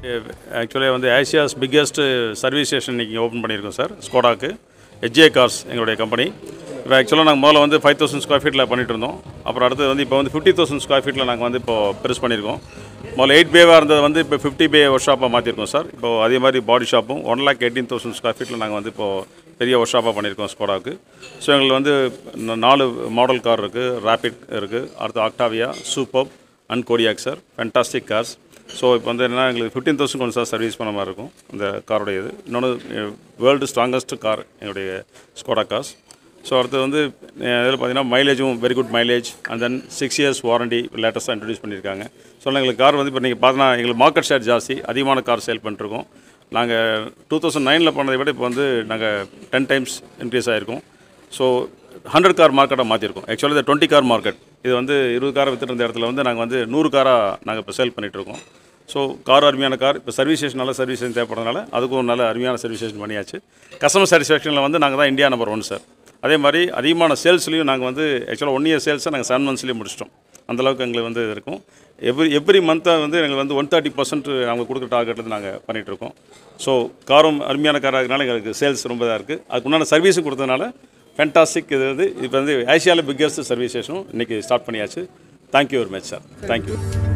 actually வந்து Asia's biggest service station இன்றைக்கி open பண்ணியிருக்கோம் சார் ஸ்கோடாக்கு ஹெச்ஏ கார்ஸ் எங்களுடைய கம்பெனி இப்போ ஆக்சுவலாக நாங்கள் முதல்ல வந்து ஃபைவ் தௌசண்ட் ஸ்கொயர் ஃபீட்டில் பண்ணிட்டு இருந்தோம் அப்புறம் அடுத்து வந்து இப்போ வந்து ஃபிஃப்டி தௌசண்ட் ஸ்கொயர் ஃபீட்டில் நாங்கள் வந்து இப்போ பெருசு பண்ணியிருக்கோம் முதல்ல எயிட் பேவாக இருந்தது வந்து இப்போ ஃபிஃப்டி பே ஒர்க் ஷாப்பாக மாற்றிருக்கோம் சார் இப்போ அதே மாதிரி பாடி ஷாப்பும் one lakh eighteen thousand square ஃபீட்டில் நாங்கள் வந்து இப்போது பெரிய ஒர்க் ஷாப்பாக பண்ணியிருக்கோம் ஸ்கோடாவுக்கு ஸோ எங்களுக்கு வந்து ந- நாலு மாடல் கார் இருக்குது ரேபிட் இருக்குது அடுத்து Octavia super and Kodiaq sir fantastic cars so இப்போ வந்து என்னன்னா எங்களுக்கு ஃபிஃப்டீன் தௌசண்ட் கொண்டு சார் சர்வீஸ் பண்ண மாதிரி இருக்கும் இந்த காரோடைய இது இன்னொன்று வேர்ல்டு ஸ்ட்ராங்கஸ்ட் கார் எங்களுடைய ஸ்கோடா கார்ஸ் ஸோ அடுத்து வந்து அஹ், இதில் பார்த்தீங்கன்னா மைலேஜும் very good mileage and then six years warranty லேட்டஸ்ட்டாக இன்ட்ரடியூஸ் பண்ணியிருக்காங்க ஸோ எங்களுக்கு கார் வந்து இப்போ நீங்கள் பார்த்தீங்கன்னா எங்களுக்கு மார்க்கெட் ஷேர் ஜாஸ்தி அதிகமான கார் சேல் பண்ணிருக்கோம் நாங்கள் டூ தௌசண்ட் நைனில் பண்ணதை விட இப்போ வந்து நாங்கள் டென் டைம்ஸ் இன்க்ரீஸ் ஆகிருக்கோம் ஸோ ஹண்ட்ரட் கார் மார்க்கெட்டாக மாற்றிருக்கோம் ஆக்சுவலாக இது டுவெண்ட்டி கார் மார்க்கெட் இது வந்து இருபது காரை வித்துட்டு இருந்த இடத்துல வந்து நாங்கள் வந்து நூறு காராக நாங்கள் இப்போ சேல் பண்ணிகிட்ருக்கோம் ஸோ கார் அருமையான கார் இப்போ சர்வீசேஷன் நல்ல சர்வீசேஷன் தேவைப்படுறதுனால அதுக்கும் நல்ல அருமையான சர்வீசேஷன் பண்ணியாச்சு கஸ்டமர் சாட்டிஸ்ஃபேக்ஷனில் வந்து நாங்கள் தான் இந்தியா நம்பர் ஒன் சார் அதே மாதிரி அதிகமான சேல்ஸ்லையும் நாங்கள் வந்து ஆக்சுவலாக ஒன் இயர் சேல்ஸை நாங்கள் செவன் மந்த்ஸ்லேயே முடிச்சிட்டோம் அந்தளவுக்கு எங்களுக்கு வந்து இது இருக்கும் எவ்ரி எவ்ரி மந்த்தை வந்து எங்களுக்கு வந்து ஒன் தேர்ட்டி பர்சன்ட் நாங்கள் கொடுக்குற டார்கெட்டில் நாங்கள் பண்ணிகிட்ருக்கோம் ஸோ காரும் அருமையான காராக இருக்கனால எங்களுக்கு சேல்ஸ் ரொம்ப இதாக இருக்குது அதுக்கு உண்டான சர்வீஸும் கொடுத்ததுனால ஃபேண்டாஸ்டிக் இது வந்து இப்போ வந்து ஏஷியாவில் பிக்கஸ்ட் சர்வீஸ் ஸ்டேஷனும் இன்றைக்கி ஸ்டார்ட் பண்ணியாச்சு thank you very much sir thank you